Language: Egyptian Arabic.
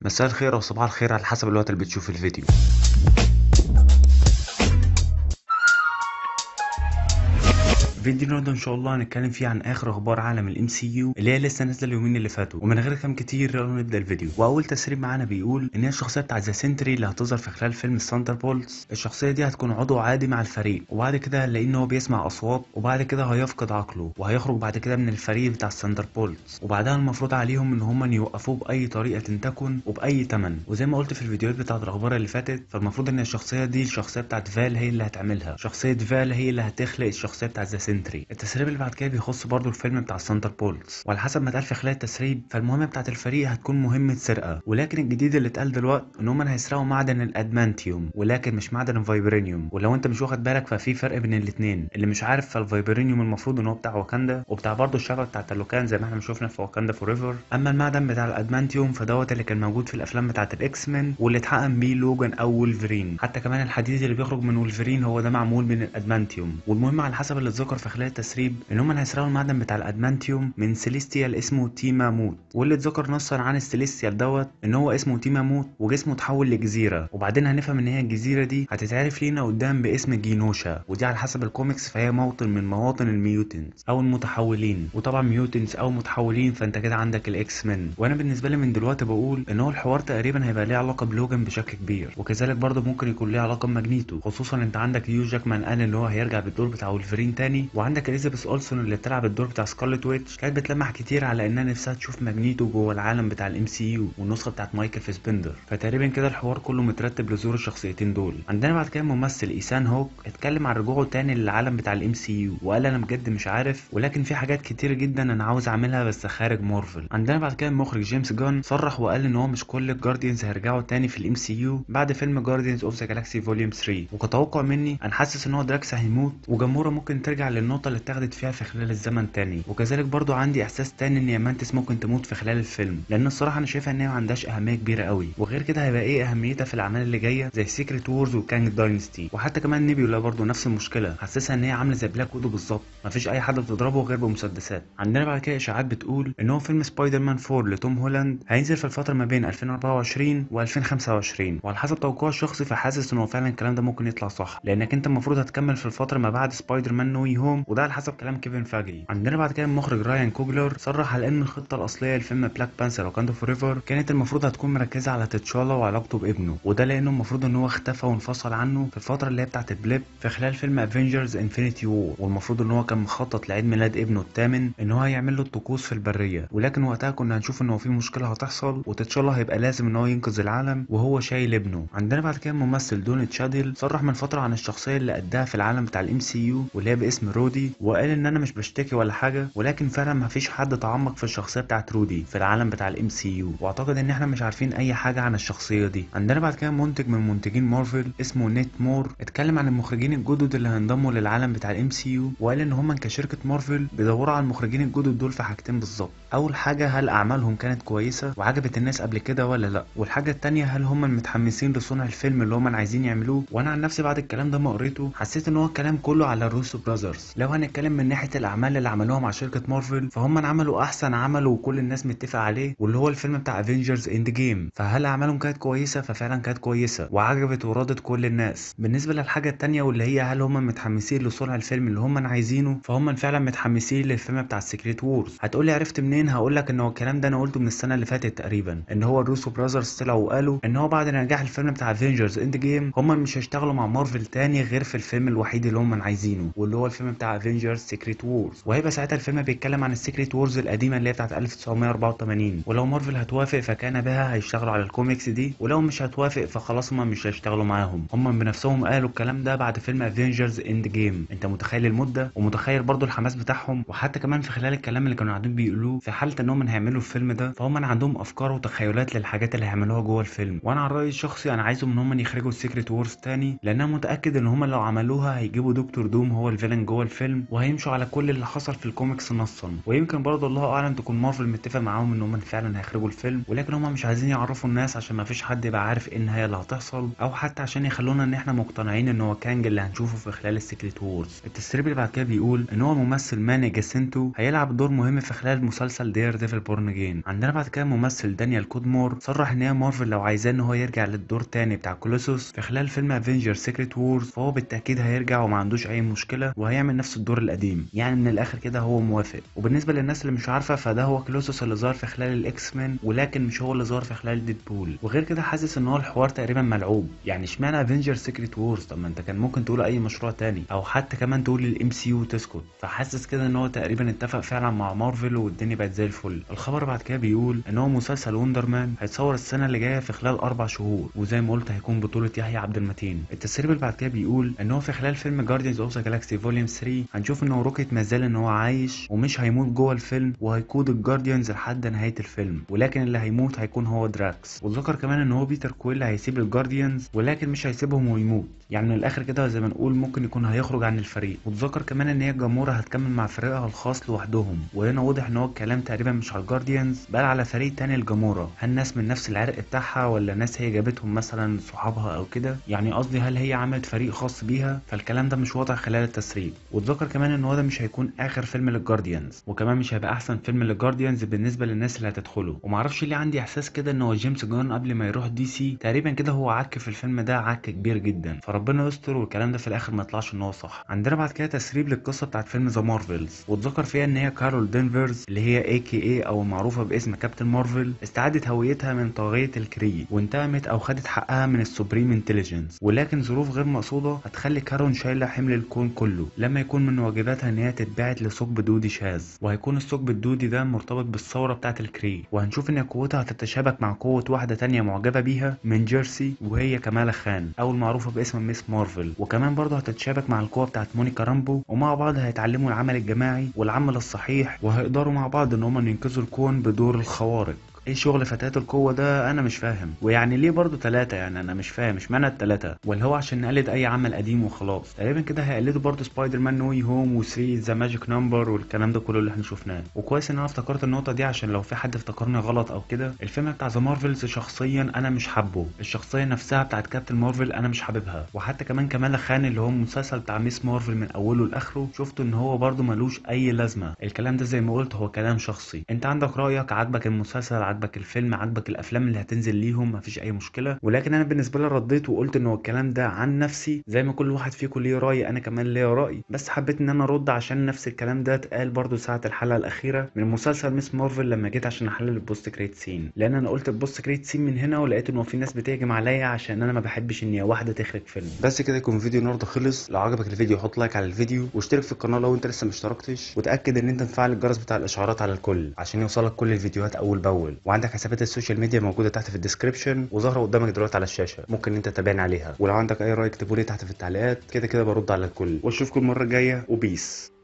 مساء الخير او صباح الخير على حسب الوقت اللي بتشوف الفيديو فيديو النهارده ان شاء الله هنتكلم فيه عن اخر اخبار عالم الام سي يو اللي هي لسه نازله اليومين اللي فاتوا ومن غير كلام كتير يلا نبدا الفيديو واول تسريب معانا بيقول ان هي الشخصيه بتاعت ذا سنتري اللي هتظهر في خلال فيلم ثاندر بولز الشخصيه دي هتكون عضو عادي مع الفريق وبعد كده هنلاقيه ان هو بيسمع اصوات وبعد كده هيفقد عقله وهيخرج بعد كده من الفريق بتاع الثاندر بولز وبعدها المفروض عليهم ان هم يوقفوه باي طريقه تكن وباي ثمن وزي ما قلت في الفيديوهات بتاعت الاخبار اللي فاتت فالمفروض ان الشخصيه دي الشخصيه بتاعت فال هي اللي هتعملها شخصيه فال هي اللي هتخلق الشخصيه بتاعت ذا سنتري التسريب اللي بعد كده بيخص برضه الفيلم بتاع السانتر بولز وعلى حسب ما اتقال في خلال التسريب فالمهمه بتاعت الفريق هتكون مهمه سرقه ولكن الجديد اللي اتقال دلوقتي ان هم هيسرقوا معدن الادمانتيوم ولكن مش معدن الفايبرينيوم ولو انت مش واخد بالك ففي فرق بين الاثنين اللي مش عارف فالفايبرينيوم المفروض ان هو بتاع واكاندا وبتاع برضه الشجره بتاعت اللوكان زي ما احنا شفنا في واكاندا فور ايفر اما المعدن بتاع الادمانتيوم فدوت اللي كان موجود في الافلام بتاعت الاكس مان واللي اتحقن بيه لوجان او ولفرين حتى كمان الحديد اللي بيخرج من ولفرين هو ده معمول من الادمانتيوم والمهم على حسب اللي اتذكر في خلال التسريب ان هم هيسرقوا المعدن بتاع الادمانتيوم من سيليستيال اسمه تيما موت واللي اتذكر نصا عن السيليستيال دوت ان هو اسمه تيما موت وجسمه اتحول لجزيره وبعدين هنفهم ان هي الجزيره دي هتتعرف لينا قدام باسم جينوشا ودي على حسب الكوميكس فهي موطن من مواطن الميوتنز او المتحولين وطبعا ميوتنز او متحولين فانت كده عندك الاكس مان وانا بالنسبه لي من دلوقتي بقول ان هو الحوار تقريبا هيبقى ليه علاقه بلوجان بشكل كبير وكذلك برضه ممكن يكون ليه علاقه بماجنيتو خصوصا انت عندك هيو جاكمان قال ان هو هيرجع بالدور بتاع ولفرين تاني وعندك اليزابيث اولسون اللي بتلعب الدور بتاع سكارلت ويتش كانت بتلمح كتير على انها نفسها تشوف ماجنيتو جوه العالم بتاع الام سي يو والنسخه بتاعت مايكل فيسبندر فتقريبا كده الحوار كله مترتب لظهور الشخصيتين دول عندنا بعد كده ممثل ايسان هوك اتكلم عن رجوعه تاني للعالم بتاع الام سي يو وقال انا بجد مش عارف ولكن في حاجات كتير جدا انا عاوز اعملها بس خارج مارفل عندنا بعد كده المخرج جيمس جان صرح وقال ان هو مش كل الجارديانز هيرجعوا تاني في الام سي يو بعد فيلم جارديانز اوف ذا جالاكسي فوليوم 3 وكتوقع مني انا حاسس ان هو دراكس هيموت وجمورا ممكن ترجع للنقطه اللي اتاخدت فيها في خلال الزمن تاني وكذلك برضو عندي احساس تاني ان يامانتس ممكن تموت في خلال الفيلم لان الصراحه انا شايفها ان هي ما عندهاش اهميه كبيره قوي وغير كده هيبقى ايه اهميتها في الاعمال اللي جايه زي سيكريت وورز وكانج داينستي وحتى كمان نيبيولا برضو نفس المشكله حاسسها ان هي عامله زي بلاك ويدو بالظبط مفيش اي حد بتضربه غير بمسدسات عندنا بعد كده اشاعات بتقول ان هو فيلم سبايدر مان 4 لتوم هولاند هينزل في الفتره ما بين 2024 و2025 وعلى حسب توقعي الشخصي فحاسس ان هو فعلا الكلام ده ممكن يطلع صح لانك انت المفروض هتكمل في الفتره ما بعد سبايدر مان نو هوم وده على حسب كلام كيفن فاجي عندنا بعد كده المخرج رايان كوجلر صرح على ان الخطه الاصليه لفيلم بلاك بانثر وكاندا فور ايفر كانت المفروض هتكون مركزه على تتشالا وعلاقته بابنه وده لانه المفروض ان هو اختفى وانفصل عنه في الفتره اللي هي بتاعت البليب في خلال فيلم افنجرز انفينيتي وور والمفروض ان هو كان مخطط لعيد ميلاد ابنه الثامن ان هو هيعمل له الطقوس في البريه ولكن وقتها كنا هنشوف ان هو في مشكله هتحصل وتتشالا هيبقى لازم ان هو ينقذ العالم وهو شايل ابنه عندنا بعد كده ممثل دون تشادل صرح من فتره عن الشخصيه اللي اداها في العالم بتاع الام سي يو واللي هي باسم رودي وقال ان انا مش بشتكي ولا حاجه ولكن فعلا ما فيش حد تعمق في الشخصيه بتاعت رودي في العالم بتاع الام سي يو واعتقد ان احنا مش عارفين اي حاجه عن الشخصيه دي عندنا بعد كده منتج من منتجين مارفل اسمه نيت مور اتكلم عن المخرجين الجدد اللي هينضموا للعالم بتاع الام سي يو وقال ان هم كشركه مارفل بيدوروا على المخرجين الجدد دول في حاجتين بالظبط اول حاجه هل اعمالهم كانت كويسه وعجبت الناس قبل كده ولا لا والحاجه التانية هل هم متحمسين لصنع الفيلم اللي هم عايزين يعملوه وانا عن نفسي بعد الكلام ده ما قريته حسيت ان هو الكلام كله على الروسو براذرز لو هنتكلم من ناحيه الاعمال اللي عملوها مع شركه مارفل فهم عملوا احسن عمل وكل الناس متفقه عليه واللي هو الفيلم بتاع افنجرز اند جيم فهل اعمالهم كانت كويسه ففعلا كانت كويسه وعجبت وراضت كل الناس بالنسبه للحاجه التانية واللي هي هل هم متحمسين لصنع الفيلم اللي هم عايزينه فهم فعلا متحمسين للفيلم بتاع السيكريت وورز هتقولي عرفت منين هقول لك ان هو الكلام ده انا قلته من السنه اللي فاتت تقريبا ان هو الروسو براذرز طلعوا وقالوا ان هو بعد نجاح الفيلم بتاع افنجرز اند جيم هم مش هيشتغلوا مع مارفل تاني غير في الفيلم الوحيد اللي هم عايزينه واللي هو الفيلم بتاع افنجرز سيكريت وورز وهيبقى ساعتها الفيلم بيتكلم عن السيكريت وورز القديمه اللي هي بتاعت 1984 ولو مارفل هتوافق فكان بها هيشتغلوا على الكوميكس دي ولو مش هتوافق فخلاص هم مش هيشتغلوا معاهم هم بنفسهم قالوا الكلام ده بعد فيلم افنجرز اند جيم انت متخيل المده ومتخيل برضو الحماس بتاعهم وحتى كمان في خلال الكلام اللي كانوا قاعدين بيقولوه في حاله انهم هيعملوا الفيلم ده فهم عندهم افكار وتخيلات للحاجات اللي هيعملوها جوه الفيلم وانا على رايي الشخصي انا عايزهم ان هم يخرجوا السيكريت وورز تاني لان انا متاكد ان هم لو عملوها هيجيبوا دكتور دوم هو الفيلن جوه الفيلم وهيمشوا على كل اللي حصل في الكوميكس نصا ويمكن برضه الله اعلم تكون مارفل متفق معاهم ان هم فعلا هيخرجوا الفيلم ولكن هم مش عايزين يعرفوا الناس عشان ما فيش حد يبقى عارف ايه النهايه اللي هتحصل او حتى عشان يخلونا ان احنا مقتنعين ان هو كانج اللي هنشوفه في خلال السيكريت وورز التسريب اللي بعد كده بيقول ان هو ممثل ماني جاسينتو هيلعب دور مهم في خلال مسلسل مسلسل دير ديفل بورن جين عندنا بعد كده ممثل دانيال كودمور صرح ان هي مارفل لو عايزاه ان هو يرجع للدور تاني بتاع كولوسوس في خلال فيلم افنجر سيكريت وورز فهو بالتاكيد هيرجع وما عندوش اي مشكله وهيعمل نفس الدور القديم يعني من الاخر كده هو موافق وبالنسبه للناس اللي مش عارفه فده هو كولوسوس اللي ظهر في خلال الاكس مان ولكن مش هو اللي ظهر في خلال ديدبول وغير كده حاسس ان هو الحوار تقريبا ملعوب يعني اشمعنى افنجر سيكريت وورز طب ما انت كان ممكن تقول اي مشروع تاني او حتى كمان تقول الام سي يو تسكت فحاسس كده ان هو تقريبا اتفق فعلا مع مارفل والدنيا بقت زي الفل الخبر بعد كده بيقول ان هو مسلسل وندر مان هيتصور السنه اللي جايه في خلال اربع شهور وزي ما قلت هيكون بطوله يحيى عبد المتين التسريب اللي بعد كده بيقول ان هو في خلال فيلم جارديانز اوف ذا جالاكسي فوليوم 3 هنشوف ان هو روكيت ما زال ان هو عايش ومش هيموت جوه الفيلم وهيقود الجارديانز لحد نهايه الفيلم ولكن اللي هيموت هيكون هو دراكس وذكر كمان ان هو بيتر كويل هيسيب الجارديانز ولكن مش هيسيبهم ويموت يعني من الاخر كده زي ما نقول ممكن يكون هيخرج عن الفريق وتذكر كمان ان هي جامورا هتكمل مع فريقها الخاص لوحدهم وهنا واضح ان هو الكلام تقريبا مش على الجارديانز بل على فريق تاني لجامورا هل ناس من نفس العرق بتاعها ولا ناس هي جابتهم مثلا صحابها او كده يعني قصدي هل هي عملت فريق خاص بيها فالكلام ده مش واضح خلال التسريب وتذكر كمان ان هو ده مش هيكون اخر فيلم للجارديانز وكمان مش هيبقى احسن فيلم للجارديانز بالنسبه للناس اللي هتدخله ومعرفش ليه عندي احساس كده ان هو جيمس جان قبل ما يروح دي سي تقريبا كده هو عك في الفيلم ده عك كبير جدا فربنا يستر والكلام ده في الاخر ما يطلعش ان هو صح عندنا بعد كده تسريب للقصه بتاعت فيلم ذا مارفلز واتذكر فيها ان هي كارول دينفرز اللي هي اي كي اي او المعروفه باسم كابتن مارفل استعادت هويتها من طاغيه الكري وانتقمت او خدت حقها من السوبريم انتليجنس ولكن ظروف غير مقصوده هتخلي كارون شايله حمل الكون كله لما يكون من واجباتها ان هي تتبعت لثقب دودي شاذ وهيكون الثقب الدودي ده مرتبط بالثوره بتاعه الكري وهنشوف ان قوتها هتتشابك مع قوه واحده تانية معجبه بيها من جيرسي وهي كمالا خان او المعروفه باسم ميس مارفل وكمان برضه هتتشابك مع القوه بتاعه مونيكا رامبو ومع بعض هيتعلموا العمل الجماعي والعمل الصحيح وهيقدروا مع بعض ان هم ينقذوا الكون بدور الخوارق ايه شغل فتاة القوة ده انا مش فاهم ويعني ليه برضو ثلاثة يعني انا مش فاهم مش معنى الثلاثة ولا هو عشان نقلد اي عمل قديم وخلاص تقريبا كده هيقلدوا برضو سبايدر مان نوي هوم و3 ذا ماجيك نمبر والكلام ده كله اللي احنا شفناه وكويس ان انا افتكرت النقطة دي عشان لو في حد افتكرني غلط او كده الفيلم بتاع ذا مارفلز شخصيا انا مش حابه الشخصية نفسها بتاعت كابتن مارفل انا مش حاببها وحتى كمان كمال خان اللي هو المسلسل بتاع ميس مارفل من اوله لاخره شفت ان هو برضو ملوش اي لازمة الكلام ده زي ما قلت هو كلام شخصي انت عندك رايك عاجبك المسلسل عاجبك الفيلم عاجبك الافلام اللي هتنزل ليهم مفيش اي مشكله ولكن انا بالنسبه لي رديت وقلت ان هو الكلام ده عن نفسي زي ما كل واحد فيكم ليه راي انا كمان ليا راي بس حبيت ان انا ارد عشان نفس الكلام ده اتقال برضو ساعه الحلقه الاخيره من مسلسل ميس مارفل لما جيت عشان احلل البوست كريت سين لان انا قلت البوست كريت سين من هنا ولقيت ان في ناس بتهجم عليا عشان انا ما بحبش ان واحده تخرج فيلم بس كده يكون فيديو النهارده خلص لو عجبك الفيديو حط لايك على الفيديو واشترك في القناه لو انت لسه ما اشتركتش وتاكد ان انت مفعل الجرس بتاع الاشعارات على الكل عشان يوصلك كل الفيديوهات اول باول وعندك حسابات السوشيال ميديا موجوده تحت في الديسكربشن وظاهره قدامك دلوقتي على الشاشه ممكن انت تتابعني عليها ولو عندك اي راي اكتبوا لي تحت في التعليقات كده كده برد على الكل واشوفكم المره الجايه وبيس